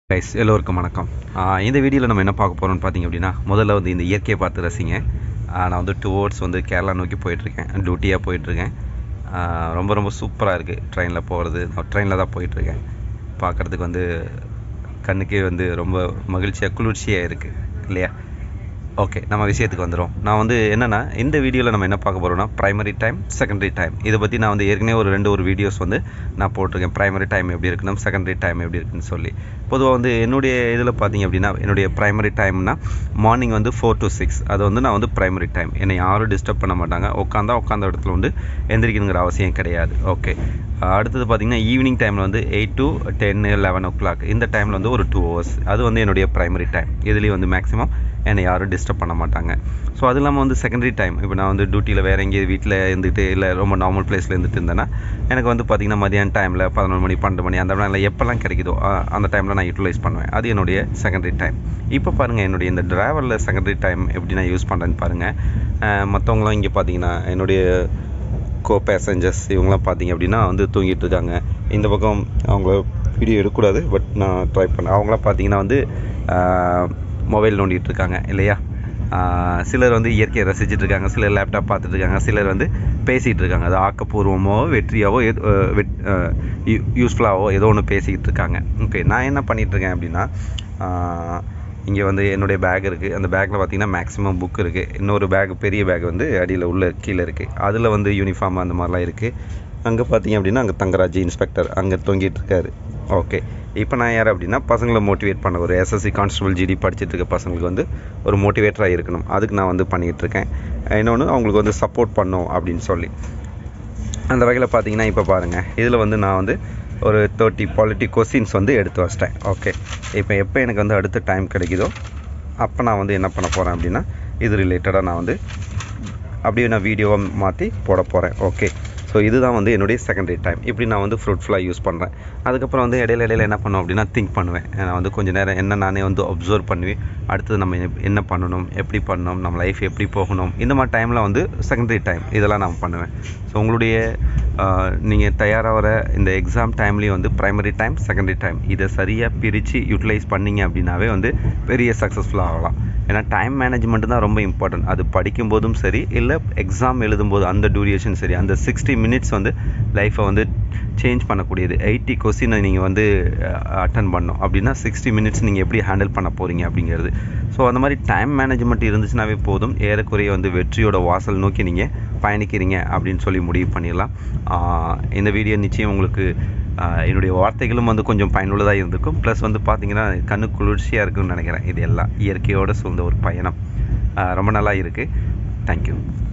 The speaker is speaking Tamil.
கைஸ் எல்லோருக்கும் வணக்கம் ஆஹ் இந்த வீடியோவில் நம்ம என்ன பார்க்க போகிறோம்னு பார்த்தீங்க அப்படின்னா முதல்ல வந்து இந்த இயற்கையை பார்த்து ரசிங்க ஆஹ் நான் வந்து டுவோர்ட்ஸ் வந்து கேரளா நோக்கி போயிட்டுருக்கேன் டியூட்டியாக போயிட்டுருக்கேன் ஆஹ் ரொம்ப ரொம்ப சூப்பராக இருக்குது ட்ரெயினில் போகிறது நான் ட்ரெயினில் தான் போயிட்டுருக்கேன் பார்க்குறதுக்கு வந்து கண்ணுக்கே வந்து ரொம்ப மகிழ்ச்சியாக குளிர்ச்சியாக இருக்குது இல்லையா ஓகே நம்ம விஷயத்துக்கு வந்துடும் நான் வந்து என்னென்னா இந்த வீடியோவில் நம்ம என்ன பார்க்க போகிறோம்னா ப்ரைமரி டைம் செகண்டரி டைம் இதை பற்றி நான் வந்து ஏற்கனவே ஒரு ரெண்டு ஒரு வீடியோஸ் வந்து நான் போட்டிருக்கேன் ப்ரைமரி டைம் எப்படி இருக்கணும் செகண்டரி டைம் எப்படி இருக்குன்னு சொல்லி பொதுவாக வந்து என்னுடைய இதில் பார்த்தீங்க அப்படின்னா என்னுடைய ப்ரைமரி டைம்னா மார்னிங் வந்து ஃபோர் டு சிக்ஸ் அது வந்து நான் வந்து ப்ரைமரி டைம் என்னை யாரும் டிஸ்டர்ப் பண்ண மாட்டாங்க உட்காந்தா உட்காந்த இடத்துல வந்து எந்திரிக்கணுங்கிற அவசியம் கிடையாது ஓகே அடுத்தது பார்த்தீங்கன்னா ஈவினிங் டைமில் வந்து eight to ten eleven o'clock இந்த டைமில் வந்து ஒரு டூ ஹவர்ஸ் அது வந்து என்னுடைய ப்ரைமரி டைம் இதுலேயும் வந்து மேக்ஸிமம் என்னை யாரும் டிஸ்டர்ப் பண்ண மாட்டாங்க ஸோ அது இல்லாமல் வந்து செகண்டரி டைம் இப்போ நான் வந்து டியூட்டியில் வேறு எங்கேயும் வீட்டில் இருந்துட்டு இல்லை ரொம்ப நார்மல் பிளேஸில் இருந்துட்டு இருந்தேன்னா எனக்கு வந்து பார்த்திங்கன்னா மதியான டைமில் பதினொன்று மணி பன்னெண்டு மணி அந்த டைமில் எப்போல்லாம் கிடைக்குதோ அஹ் அந்த டைமில் நான் யூட்டிலைஸ் பண்ணுவேன் அது என்னுடைய செகண்டரி டைம் இப்போ பாருங்கள் என்னுடைய இந்த ட்ராவலில் செகண்டரி டைம் எப்படி நான் யூஸ் பண்ணுறேன்னு பாருங்கள் மற்றவங்களாம் இங்கே பார்த்தீங்கன்னா என்னுடைய கோ பேசஞ்சர்ஸ் இவங்களாம் பார்த்தீங்க அப்படின்னா வந்து தூங்கிட்டு இருக்காங்க இந்த பக்கம் அவங்கள வீடியோ எடுக்கக்கூடாது பட் நான் ட்ரை பண்ணேன் அவங்களாம் பார்த்தீங்கன்னா வந்து மொபைல் நோண்டிட்டு இருக்காங்க இல்லையா ஆஹ் சிலர் வந்து இயற்கையை ரசிச்சிட்டு இருக்காங்க சிலர் லேப்டாப் பார்த்துட்டு இருக்காங்க சிலர் வந்து பேசிகிட்டு இருக்காங்க அது ஆக்கப்பூர்வமோ வெற்றியாவோ எது அஹ் வெட் யூஸ்ஃபுல்லாகவோ ஏதோ ஒன்று பேசிக்கிட்டு இருக்காங்க ஓகே நான் என்ன பண்ணிட்டு இருக்கேன் அப்படின்னா இங்கே வந்து என்னுடைய பேக் இருக்குது அந்த பேக்கில் பார்த்தீங்கன்னா மேக்ஸிமம் புக் இருக்குது இன்னொரு பேக் பெரிய பேக் வந்து அடியில் உள்ள கீழே இருக்குது அதில் வந்து யூனிஃபார்ம் அந்த மாதிரிலாம் இருக்குது அங்கே பார்த்தீங்க அப்படின்னா அங்கே தங்கராஜ் இன்ஸ்பெக்டர் அங்கே தொங்கிட்டு இருக்காரு ஓகே இப்போ நான் யார் அப்படின்னா பசங்களை மோட்டிவேட் பண்ண ஒரு எஸ்எஸ்சி கான்ஸ்டபிள் ஜிடி படிச்சுட்டு இருக்க பசங்களுக்கு வந்து ஒரு மோட்டிவேட்டராக இருக்கணும் அதுக்கு நான் வந்து பண்ணிகிட்டு இருக்கேன் இன்னொன்று அவங்களுக்கு வந்து சப்போர்ட் பண்ணும் அப்படின்னு சொல்லி அந்த வகையில் பார்த்தீங்கன்னா இப்போ பாருங்கள் இதில் வந்து நான் வந்து ஒரு தேர்ட்டி பாலிட்டி கொஸ்டின்ஸ் வந்து எடுத்து வச்சிட்டேன் ஓகே இப்போ எப்போ எனக்கு வந்து அடுத்த டைம் கிடைக்குதோ அப்போ நான் வந்து என்ன பண்ண போகிறேன் அப்படின்னா இது ரிலேட்டடாக நான் வந்து அப்படியே நான் வீடியோவை மாற்றி போட போகிறேன் ஓகே ஸோ இதுதான் வந்து என்னுடைய செகண்டரி டைம் இப்படி நான் வந்து ஃப்ரூட்ஃபுல்லாக யூஸ் பண்ணுறேன் அதுக்கப்புறம் வந்து இடையில இடையில என்ன பண்ணுவேன் அப்படின்னா திங்க் பண்ணுவேன் நான் வந்து கொஞ்சம் நேரம் என்ன நானே வந்து அப்சர்வ் பண்ணி அடுத்தது நம்ம எப்- என்ன பண்ணணும் எப்படி பண்ணணும் நம்ம லைஃப் எப்படி போகணும் இந்த மாதிரி டைமில் வந்து செகண்டரி டைம் இதெல்லாம் நான் பண்ணுவேன் ஸோ உங்களுடைய நீங்கள் தயாராகிற இந்த எக்ஸாம் டைம்லேயும் வந்து ப்ரைமரி டைம் செகண்டரி டைம் இதை சரியாக பிரித்து யூட்டிலைஸ் பண்ணீங்க அப்படின்னாவே வந்து பெரிய சக்ஸஸ்ஃபுல் ஆகலாம் ஏன்னா டைம் மேனேஜ்மெண்ட் தான் ரொம்ப இம்பார்ட்டன்ட் அது படிக்கும்போதும் சரி இல்லை எக்ஸாம் எழுதும்போது அந்த டியூரேஷன் சரி அந்த சிக்ஸ்டி மினிட்ஸ் வந்து லைஃப்பை வந்து சேஞ்ச் பண்ணக்கூடியது எயிட்டி கொஸ்டினை நீங்கள் வந்து அட்டன் பண்ணணும் அப்படின்னா சிக்ஸ்டி மினிட்ஸ் நீங்கள் எப்படி ஹேண்டில் பண்ண போகிறீங்க அப்படிங்கிறது ஸோ அந்த மாதிரி டைம் மேனேஜ்மெண்ட் இருந்துச்சுனாவே போதும் ஏறக்குறைய வந்து வெற்றியோட வாசல் நோக்கி நீங்கள் பயணிக்கிறீங்க அப்படின்னு சொல்லி முடிவு பண்ணிடலாம் ஆஹ் இந்த வீடியோ நிச்சயம் உங்களுக்கு ஆஹ் என்னுடைய வார்த்தைகளும் வந்து கொஞ்சம் பயனுள்ளதாக இருந்திருக்கும் ப்ளஸ் வந்து பார்த்தீங்கன்னா கண்ணு குளிர்ச்சியாக இருக்கும்னு நினைக்கிறேன் இது எல்லாம் இயற்கையோடு சூழ்ந்த ஒரு பயணம் ஆஹ் ரொம்ப நல்லா இருக்குது தேங்க்யூ